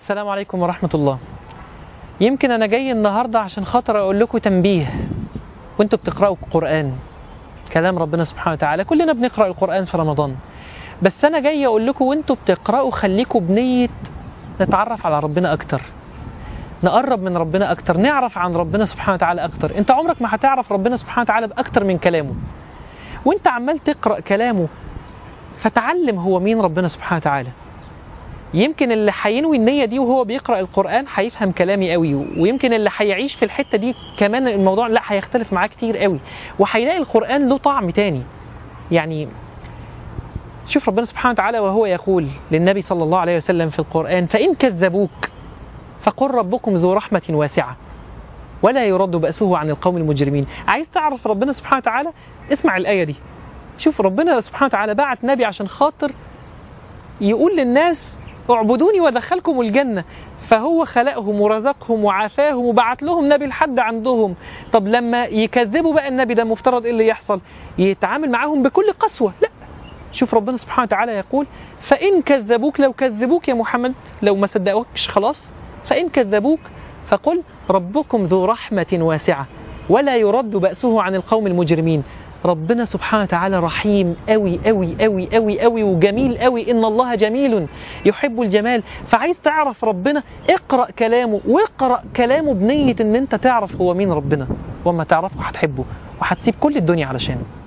السلام عليكم ورحمة الله يمكن أنا جاي النهاردة عشان خاطر أقول لكم تنبيه وانتوا بتقرأوا القرآن كلام ربنا سبحانه وتعالى كلنا بنقرأ القرآن في رمضان بس أنا جاي أقول لكم وانتوا بتقرأوا خليكم بنية نتعرف على ربنا أكتر نقرب من ربنا أكتر نعرف عن ربنا سبحانه وتعالى أكتر انت عمرك ما هتعرف ربنا سبحانه وتعالى بأكتر من كلامه وانت عمال تقرأ كلامه فتعلم هو مين ربنا سبحانه وتعالى يمكن اللي هينوي النية دي وهو بيقرأ القرآن هيفهم كلامي قوي ويمكن اللي هيعيش في الحتة دي كمان الموضوع لا هيختلف معاه كتير قوي وهيلاقي القرآن له طعم تاني يعني شوف ربنا سبحانه وتعالى وهو يقول للنبي صلى الله عليه وسلم في القرآن فإن كذبوك فقل ربكم ذو رحمة واسعة ولا يرد بأسه عن القوم المجرمين عايز تعرف ربنا سبحانه وتعالى اسمع الآية دي شوف ربنا سبحانه وتعالى بعت نبي عشان خاطر يقول للناس اعبدوني وادخلكم الجنة فهو خلقهم ورزقهم وعافاهم وبعت لهم نبي لحد عندهم طب لما يكذبوا بقى النبي ده مفترض ايه اللي يحصل يتعامل معاهم بكل قسوة لا شوف ربنا سبحانه وتعالى يقول فإن كذبوك لو كذبوك يا محمد لو ما صدقوكش خلاص فإن كذبوك فقل ربكم ذو رحمة واسعة ولا يرد بأسه عن القوم المجرمين ربنا سبحانه وتعالى رحيم قوي قوي قوي قوي قوي وجميل قوي ان الله جميل يحب الجمال فعايز تعرف ربنا اقرا كلامه واقرا كلامه بنيه ان انت تعرف هو مين ربنا وما تعرفه هتحبه وهتسيب كل الدنيا علشانه